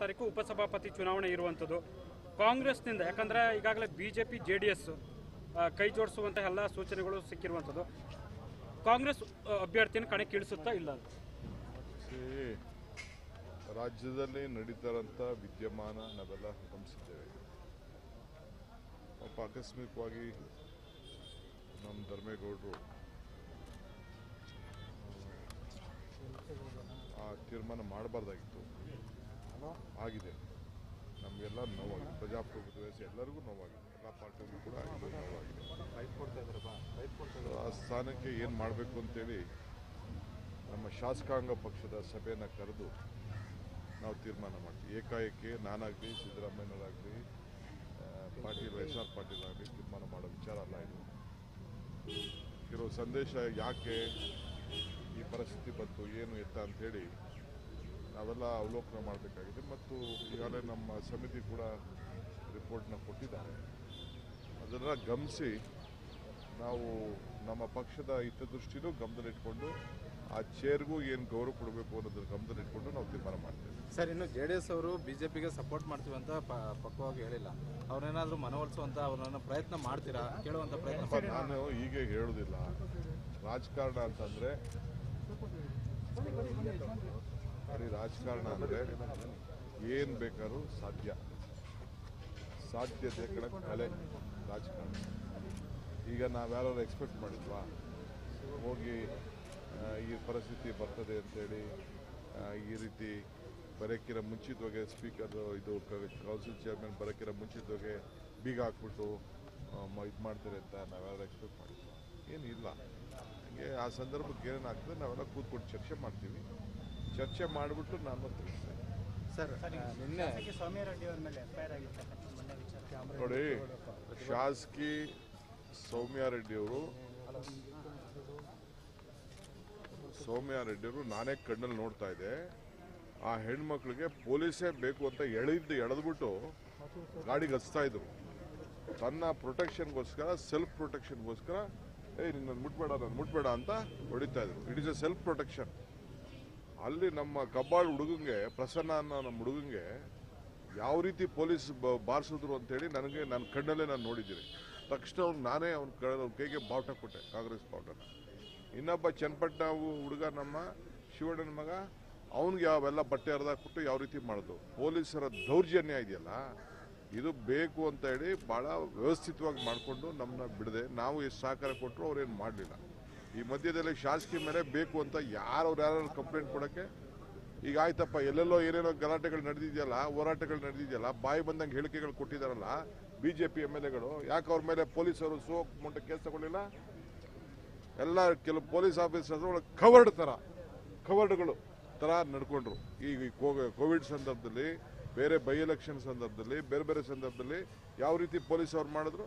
ತಾರೀಕು ಉಪಸಭಾಪತಿ ಚುನಾವಣೆ ಇರುವಂಥದ್ದು ಕಾಂಗ್ರೆಸ್ನಿಂದ ಯಾಕಂದರೆ ಈಗಾಗಲೇ B J P J D S ಕೈ ಜೋಡಿಸುವಂಥ ಎಲ್ಲ ಸೂಚನೆಗಳು ಸಿಕ್ಕಿರುವಂಥದ್ದು ಕಾಂಗ್ರೆಸ್ ಆ, ಅಭ್ಯರ್ಥಿಯನ್ನು ಕಣಕ್ಕೆ ಇಳಿಸುತ್ತಾ ಇಲ್ಲ See, ರಾಜ್ಯದಲ್ಲಿ ನಡೀತಾರಂಥ ವಿದ್ಯಮಾನ ನಾವೆಲ್ಲ ಗಮನಿಸಿದ್ದೇವೆ ಪಾಪ ಆಕಸ್ಮಿಕವಾಗಿ ನಮ್ಮ ಧರ್ಮೇಗೌಡರು ಆ ತೀರ್ಮಾನ ಮಾಡಬಾರ್ದಾಗಿತ್ತು ಆಗಿದೆ ನಮಗೆಲ್ಲ ನೋವಾಗಿದೆ ಪ್ರಜಾಪ್ರಭುತ್ವ ಎಲ್ಲರಿಗೂ ನೋವಾಗಿದೆ ಎಲ್ಲ ಪಾರ್ಟಿಗೂ ಕೂಡ ಆಗಿದೆ, ನೋವಾಗಿದೆ ಆ ಸ್ಥಾನಕ್ಕೆ ಏನು ಮಾಡಬೇಕು ಅಂತೇಳಿ ನಮ್ಮ ಶಾಸಕಾಂಗ ಪಕ್ಷದ ಸಭೆಯನ್ನು ಕರೆದು ನಾವು ತೀರ್ಮಾನ ಮಾಡ್ತೀವಿ ಏಕಾಏಕಿ ನಾನಾಗಲಿ ಸಿದ್ದರಾಮಯ್ಯನವರಾಗಲಿ ಪಾಟೀಲ್ ಎಸ್ ಆರ್ ಪಾಟೀಲ್ ಆಗಲಿ ತೀರ್ಮಾನ ಮಾಡೋ ವಿಚಾರ ಅಲ್ಲ ಇದು ಕೆಲವು ಸಂದೇಶ ಯಾಕೆ ಈ ಪರಿಸ್ಥಿತಿ ಬಂತು ಏನು ಎತ್ತ ಅಂಥೇಳಿ ನಾವೆಲ್ಲ ಅವಲೋಕನ ಮಾಡಬೇಕಾಗಿದೆ ಮತ್ತು ಈಗಾಗಲೇ ನಮ್ಮ ಸಮಿತಿ ಕೂಡ ರಿಪೋರ್ಟ್ನ ಕೊಟ್ಟಿದ್ದಾರೆ ಅದನ್ನು ಗಮನಿಸಿ ನಾವು ನಮ್ಮ ಪಕ್ಷದ ಹಿತದೃಷ್ಟಿನೂ ಗಮನದಲ್ಲಿಟ್ಕೊಂಡು ಆ ಚೇರ್ಗೂ ಏನು ಗೌರವ ಕೊಡಬೇಕು ಅನ್ನೋದನ್ನ ಗಮನದಲ್ಲಿಟ್ಕೊಂಡು ನಾವು ತೀರ್ಮಾನ ಮಾಡ್ತೇವೆ ಸರ್ ಇನ್ನು ಜೆ ಡಿ ಎಸ್ ಅವರು ಬಿಜೆಪಿಗೆ ಸಪೋರ್ಟ್ ಮಾಡ್ತೀವಿ ಅಂತ ಪ- ಪಕ್ವವಾಗಿ ಹೇಳಿಲ್ಲ ಅವ್ರನ್ನೇನಾದ್ರೂ ಮನವೊಲಿಸುವಂತ ಅವ್ರನ್ನ ಪ್ರಯತ್ನ ಮಾಡ್ತೀರಾ ಕೇಳುವಂತ ಪ್ರಯತ್ನ ಅಪ್ಪ, ನಾನು ಹೀಗೆ ಹೇಳೋದಿಲ್ಲ ರಾಜಕಾರಣ ಅಂತಂದ್ರೆ ಬರೀ ರಾಜಕಾರಣ ಅಂದ್ರೆ ಏನ್ ಬೇಕಾದ್ರೂ ಸಾಧ್ಯ ಸಾಧ್ಯತೆ ಕಡೆ ಕಲೆ ರಾಜಕಾರಣ ಈಗ ನಾವ್ಯಾರು ಎಕ್ಸ್ಪೆಕ್ಟ್ ಮಾಡಿದ್ವಾ ಹೋಗಿ ಆ, ಈ ಪರಿಸ್ಥಿತಿ ಬರ್ತದೆ ಅಂತೇಳಿ ಆ, ಈ ರೀತಿ ಬರೋಕ್ಕಿರ ಮುಂಚಿತವಾಗಿ ಸ್ಪೀಕರ್ ಇದು ಕೌನ್ಸಿಲ್ ಚೇರ್ಮನ್ ಬರೋಕ್ಕಿರ ಮುಂಚಿತವಾಗಿ ಬೀಗ ಹಾಕ್ಬಿಟ್ಟು ಇದು ಮಾಡ್ತಾರೆ ಅಂತ ನಾವೆಲ್ಲ ಎಕ್ಸ್ಪೆಕ್ಟ್ ಮಾಡಿದ್ವಿ ಏನಿಲ್ಲ ಹಂಗೆ ಆ ಸಂದರ್ಭಕ್ಕೆ ಏನೇನು ಆಗ್ತದೆ ನಾವೆಲ್ಲ ಕೂತ್ಕೊಂಡು ಚರ್ಚೆ ಮಾಡ್ತೀವಿ ಚರ್ಚೆ ಮಾಡಿಬಿಟ್ಟು ನಾನು ತಿಳಿಸ್ತೇನೆ ಸರ್ ನಿನ್ನೆ ಸೌಮ್ಯರೆಡ್ಡಿ ಅವರ ಮೇಲೆ ಎಫ್ಐಆರ್ ಆಗಿರ್ತಕ್ಕಂಥ ಮೊನ್ನೆ ವಿಚಾರ ನೋಡಿ ಶಾಸಕಿ ಸೌಮ್ಯ ರೆಡ್ಡಿಯವರು ಸೌಮ್ಯ ರೆಡ್ಡಿಯವರು ನಾನೇ ಕಣ್ಣಲ್ಲಿ ನೋಡ್ತಾ ಇದ್ದೆ ಆ ಹೆಣ್ಮಕ್ಳಿಗೆ ಪೊಲೀಸೇ ಬೇಕು ಅಂತ ಎಳೆದು ಎಳೆದ್ಬಿಟ್ಟು ಗಾಡಿಗೆ ಹಚ್ತಾ ಇದ್ರು ತನ್ನ ಪ್ರೊಟೆಕ್ಷನ್ಗೋಸ್ಕರ ಸೆಲ್ಫ್ ಪ್ರೊಟೆಕ್ಷನ್ಗೋಸ್ಕರ ಏಯ್ ನಿನ್ನ ಮುಟ್ಬೇಡ ನಾನು ಮುಟ್ಬೇಡ ಅಂತ ಹೊಡಿತಾ ಇದ್ರು it is a self protection ಅಲ್ಲಿ ನಮ್ಮ ಕಬ್ಬಾಳ್ ಹುಡುಗಂಗೆ ಪ್ರಸನ್ನ ಅನ್ನೋ ನಮ್ಮ ಹುಡುಗಂಗೆ ಯಾವ ರೀತಿ ಪೊಲೀಸ್ ಬ- ಬಾರಿಸಿದ್ರು ಅಂತೇಳಿ ನನಗೆ ನನ್ನ ಕಣ್ಣಲ್ಲೇ ನಾನು ನೋಡಿದ್ದೀನಿ ತಕ್ಷಣ ಅವ್ನು ನಾನೇ ಅವ್ನ ಕ ಅವ್ನ ಕೈಗೆ ಬಾವುಟ ಕೊಟ್ಟೆ ಕಾಂಗ್ರೆಸ್ ಬಾವುಟನ ಇನ್ನೊಬ್ಬ ಚನ್ನಪಟ್ಟ ಹುಡುಗ ನಮ್ಮ ಶಿವಣ್ಣನ ಮಗ ಅವನಿಗೆ ಯಾವೆಲ್ಲ ಬಟ್ಟೆ ಹರಿದಾಕ್ಬಿಟ್ಟು ಯಾವ ರೀತಿ ಮಾಡೋದು ಪೊಲೀಸರ ದೌರ್ಜನ್ಯ ಇದೆಯಲ್ಲ ಇದು ಬೇಕು ಅಂತ ಹೇಳಿ ಭಾಳ ವ್ಯವಸ್ಥಿತವಾಗಿ ಮಾಡಿಕೊಂಡು ನಮ್ಮನ್ನ ಬಿಡದೆ ನಾವು ಎಷ್ಟು ಸಹಕಾರ ಕೊಟ್ಟರು ಅವ್ರೇನು ಮಾಡಲಿಲ್ಲ ಈ ಮಧ್ಯದಲ್ಲಿ ಶಾಸಕಿ ಮೇಲೆ ಬೇಕು ಅಂತ ಯಾರು ಅವ್ರು ಯಾರು ಕಂಪ್ಲೇಂಟ್ ಕೊಡೋಕ್ಕೆ ಈಗ ಆಯ್ತಪ್ಪ ಎಲ್ಲೆಲ್ಲೋ ಏನೇನೋ ಗಲಾಟೆಗಳು ನಡೆದಿದೆಯಲ್ಲ ಹೋರಾಟಗಳು ನಡೆದಿದೆಯಲ್ಲ ಬಾಯಿ ಬಂದಂಗೆ ಹೇಳಿಕೆಗಳು ಕೊಟ್ಟಿದ್ದಾರಲ್ಲ B J P M L ಎಗಳು ಯಾಕೆ ಅವ್ರ ಮೇಲೆ ಪೊಲೀಸರು ಸೋಕ್ ಮುಂಟ ಕೇಸ್ ತಗೊಳ್ಳಿಲ್ಲ ಎಲ್ಲ ಕೆಲವು ಪೊಲೀಸ್ ಆಫೀಸರ್ಸ್ ಒಳಗೆ ಕವರ್ಡ್ ಥರ ಕವರ್ಡ್ಗಳು ಥರ ನಡ್ಕೊಂಡ್ರು ಈಗ ಈ ಕೋ- ಕೋವಿಡ್ ಸಂದರ್ಭದಲ್ಲಿ ಬೇರೆ ಬೈ ಎಲೆಕ್ಷನ್ ಸಂದರ್ಭದಲ್ಲಿ ಬೇರೆ ಬೇರೆ ಸಂದರ್ಭದಲ್ಲಿ ಯಾವ ರೀತಿ ಪೊಲೀಸ್ ಅವ್ರು ಮಾಡಿದ್ರು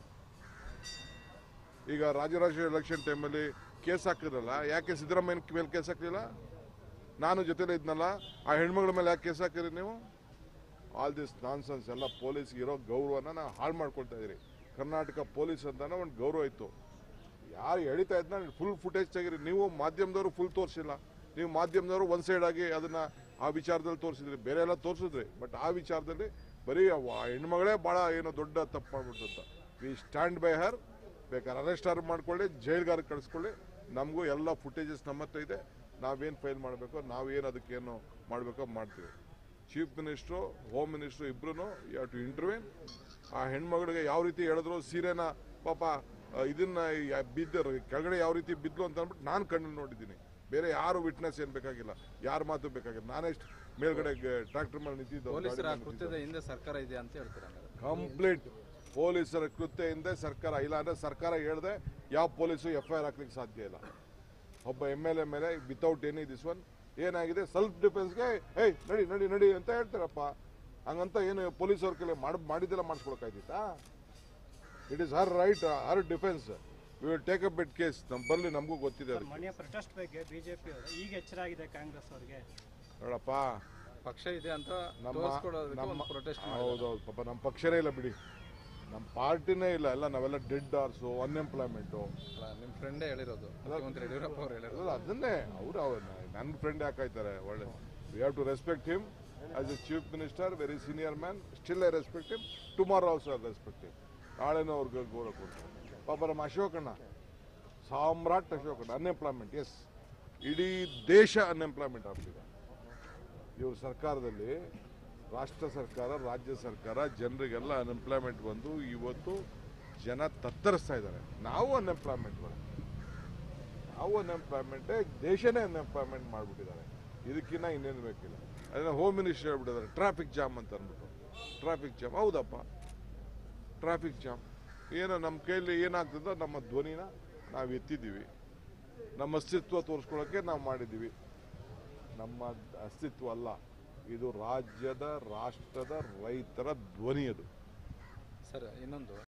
ಈಗ ರಾಜರಾಜ ಎಲೆಕ್ಷನ್ ಟೈಮಲ್ಲಿ ಕೇಸ್ ಹಾಕಿದ್ರಲ್ಲ ಯಾಕೆ ಸಿದ್ದರಾಮಯ್ಯನ ಮೇಲೆ ಕೇಸ್ ಹಾಕಲಿಲ್ಲ ನಾನು ಜೊತೆಲೇ ಇದ್ನಲ್ಲ ಆ ಹೆಣ್ಮಗಳ ಮೇಲೆ ಯಾಕೆ ಕೇಸ್ ಹಾಕಿರಿ ನೀವು ಆಲ್ ದಿಸ್ ನಾನ್ಸೆನ್ಸ್ ಎಲ್ಲ ಪೊಲೀಸ್ಗೆ ಇರೋ ಗೌರವನ ನಾವು ಹಾಳು ಮಾಡ್ಕೊಳ್ತಾ ಇದ್ದೀರಿ ಕರ್ನಾಟಕ ಪೊಲೀಸ್ ಅಂತಾನೆ ಒಂದು ಗೌರವ ಇತ್ತು ಯಾರು ಎಳಿತಾ ಇದ್ನ ಫುಲ್ ಫುಟೇಜ್ ತೆಗೀರಿ ನೀವು ಮಾಧ್ಯಮದವರು ಫುಲ್ ತೋರಿಸಿಲ್ಲ ನೀವು ಮಾಧ್ಯಮದವರು ಒಂದು ಸೈಡ್ ಆಗಿ ಅದನ್ನ ಆ ವಿಚಾರದಲ್ಲಿ ತೋರಿಸಿದ್ರಿ ಬೇರೆ ಎಲ್ಲ ತೋರಿಸಿದ್ರಿ ಬಟ್ ಆ ವಿಚಾರದಲ್ಲಿ ಬರೀ ಆ ವ- ಹೆಣ್ಮಗಳೇ ಭಾಳ ಏನೋ ದೊಡ್ಡ ತಪ್ಪು ಮಾಡ್ಬಿಟ್ಟು ಅಂತ ವಿ ಸ್ಟ್ಯಾಂಡ್ ಬೈ ಹರ್ ಬೇಕಾದ್ರೆ ಅರೆಸ್ಟ್ ಆರ್ ಮಾಡ್ಕೊಳ್ಳಿ ಜೈಲ್ಗಾರ ಕಳಿಸ್ಕೊಳ್ಳಿ ನಮಗೂ ಎಲ್ಲ ಫುಟೇಜಸ್ ನಮ್ಮ ಹತ್ರ ಇದೆ ನಾವೇನು ಫೈಲ್ ಮಾಡಬೇಕೋ ನಾವೇನು ಅದಕ್ಕೇನು ಮಾಡಬೇಕೋ ಮಾಡ್ತೀವಿ ಚೀಫ್ ಮಿನಿಸ್ಟ್ರು ಹೋಮ್ ಮಿನಿಸ್ಟ್ರು ಇಬ್ರು ಯಾವ ಟು ಇಂಟರ್ವ್ಯೂನ್ ಆ ಹೆಣ್ಮಗಳಿಗೆ ಯಾವ ರೀತಿ ಹೇಳಿದ್ರು ಸೀರೆನ ಪಾಪ ಆ, ಇದನ್ನ ಯಾ- ಬಿದ್ದರು ಕೆಳಗಡೆ ಯಾವ ರೀತಿ ಬಿದ್ಲು ಅಂತ ಅಂದ್ಬಿಟ್ಟು ನಾನು ಕಣ್ಣಲ್ಲಿ ನೋಡಿದ್ದೀನಿ ಬೇರೆ ಯಾರು ವಿಟ್ನೆಸ್ ಏನು ಬೇಕಾಗಿಲ್ಲ ಯಾರ ಮಾತು ಬೇಕಾಗಿಲ್ಲ ನಾನೇ ಇಷ್ಟು ಮೇಲ್ಗಡೆ ಟ್ರ್ಯಾಕ್ಟರ್ ಮೇಲೆ ನಿಂತಿದ್ದು ಪೊಲೀಸರ ಕೃತ್ಯದ ಹಿಂದೆ ಸರ್ಕಾರ ಇದೆ ಅಂತ ಹೇಳ್ತೀರಾ ಹಂಗಾದ್ರೆ? ಕಂಪ್ಲೀಟ್ ಪೊಲೀಸರ ಕೃತ್ಯ ಹಿಂದೆ ಸರ್ಕಾರ ಇಲ್ಲ ಅಂದ್ರೆ ಸರ್ಕಾರ ಹೇಳ್ದೆ ಯಾವ ಪೊಲೀಸು ಎಫ್ ಐ ಆರ್ ಹಾಕ್ಲಿಕ್ಕೆ ಸಾಧ್ಯ ಇಲ್ಲ ಒಬ್ಬ ಎಮ್ ಎಲ್ ಎ ಮೇಲೆ ವಿತೌಟ್ ಎನಿ ದಿಸ್ ಒನ್ ಏನಾಗಿದೆ ಸೆಲ್ಫ್ ಡಿಫೆನ್ಸ್ಗೆ ಏಯ್ ನಡಿ ನಡಿ ನಡಿ ಅಂತ ಹೇಳ್ತಾರಪ್ಪ ಹಂಗಂತ ಏನು ಪೊಲೀಸ್ ಅವ್ರ ಕೈಲಿ ಮಾಡಿ ಮಾಡಿದ್ದೆಲ್ಲ ಮಾಡಿಸ್ಕೊಳಕ್ಕಾಯ್ತಿತ್ತಾ it is her right her defence we will take a bet case ನಮ್ಮ ಬರಲಿ ನಮಗೂ ಗೊತ್ತಿದೆ ಅದಕ್ಕೆ ಮೊನ್ನೆ ಪ್ರೊಟೆಸ್ಟ್ ಬಗ್ಗೆ ಬಿಜೆಪಿ ಅವರು ಈಗ ಎಚ್ಚರ ಆಗಿದೆ ಕಾಂಗ್ರೆಸ್ ಅವರಿಗೆ ನೋಡಪ್ಪ ಪಕ್ಷ ಇದೆ ಅಂತ ನಮ್ಮ ತೋರಿಸ್ಕೊಡೋದಕ್ಕೆ ನಮ್ಮ ಒಂದು ಪ್ರೊಟೆಸ್ಟ್ ಹೌದೌದು ಪಾಪ ನಮ್ಮ ಪಕ್ಷನೇ ಇಲ್ಲ ಬಿಡಿ ನಮ್ಮ ಪಾರ್ಟಿನೇ ಇಲ್ಲ ಎಲ್ಲ ನಾವೆಲ್ಲ ಡೆಡ್ ಆರ್ಸು ಅನ್ಎಂಪ್ಲಾಯ್ಮೆಂಟು ನಿಮ್ಮ ಫ್ರೆಂಡೇ ಹೇಳಿರೋದು ಮುಖ್ಯಮಂತ್ರಿ ಯಡಿಯೂರಪ್ಪ ಅವ್ರು ಹೇಳಿರೋದು ಅಲ್ಲ ಅದನ್ನೇ ಅವ್ರು ಅವ್ರ ನನ್ನ ಫ್ರೆಂಡ್ ಯಾಕಾಯ್ತಾರೆ ಒಳ್ಳೆ we have to respect him as a chief minister very senior man still I respect him tomorrow also I respect him ನಾಳೆನೂ ಅವ್ರಿಗೆ ಗೌರವ ಕೊಡ್ತಾರೆ ಪಾಪ ನಮ್ಮ ಅಶೋಕಣ್ಣ ಸಾಮ್ರಾಟ್ ಅಶೋಕಣ್ಣ ಅನ್ಎಂಪ್ಲಾಯ್ಮೆಂಟ್ ಎಸ್ ಇಡೀ ದೇಶ ಅನ್ಎಂಪ್ಲಾಯ್ಮೆಂಟ್ ಆಗ್ತಿದೆ ಇವ್ರ ಸರ್ಕಾರದಲ್ಲಿ ರಾಷ್ಟ್ರ ಸರ್ಕಾರ ರಾಜ್ಯ ಸರ್ಕಾರ ಜನರಿಗೆಲ್ಲ ಅನ್ಎಂಪ್ಲಾಯ್ಮೆಂಟ್ ಬಂದು ಇವತ್ತು ಜನ ತತ್ತರಿಸ್ತಾ ಇದ್ದಾರೆ ನಾವು ಅನ್ಎಂಪ್ಲಾಯ್ಮೆಂಟ್ ಬಂದು ನಾವು ಅನ್ಎಂಪ್ಲಾಯ್ಮೆಂಟೇ ದೇಶನೇ ಅನ್ಎಂಪ್ಲಾಯ್ಮೆಂಟ್ ಮಾಡಿಬಿಟ್ಟಿದ್ದಾರೆ ಇದಕ್ಕಿಂತ ಇನ್ನೇನು ಬೇಕಿಲ್ಲ ಅದನ್ನ ಹೋಮ್ ಮಿನಿಸ್ಟರ್ ಹೇಳ್ಬಿಟ್ಟಿದ್ದಾರೆ ಟ್ರಾಫಿಕ್ ಜಾಮ್ ಅಂತ ಅಂದ್ಬಿಟ್ಟು ಟ್ರಾಫಿಕ್ ಜಾಮ್ ಹೌದಪ್ಪ ಟ್ರಾಫಿಕ್ ಜಾಮ್ ಏನೋ ನಮ್ಮ ಕೈಯಲ್ಲಿ ಏನಾಗ್ತದೋ ನಮ್ಮ ಧ್ವನಿನ ನಾವು ಎತ್ತಿದ್ದೀವಿ ನಮ್ಮ ಅಸ್ತಿತ್ವ ತೋರಿಸ್ಕೊಳ್ಳೋಕ್ಕೆ ನಾವು ಮಾಡಿದ್ದೀವಿ ನಮ್ಮ ಅಸ್ತಿತ್ವ ಅಲ್ಲ ಇದು ರಾಜ್ಯದ ರಾಷ್ಟ್ರದ ರೈತರ ಧ್ವನಿ ಅದು ಸರ್ ಇನ್ನೊಂದು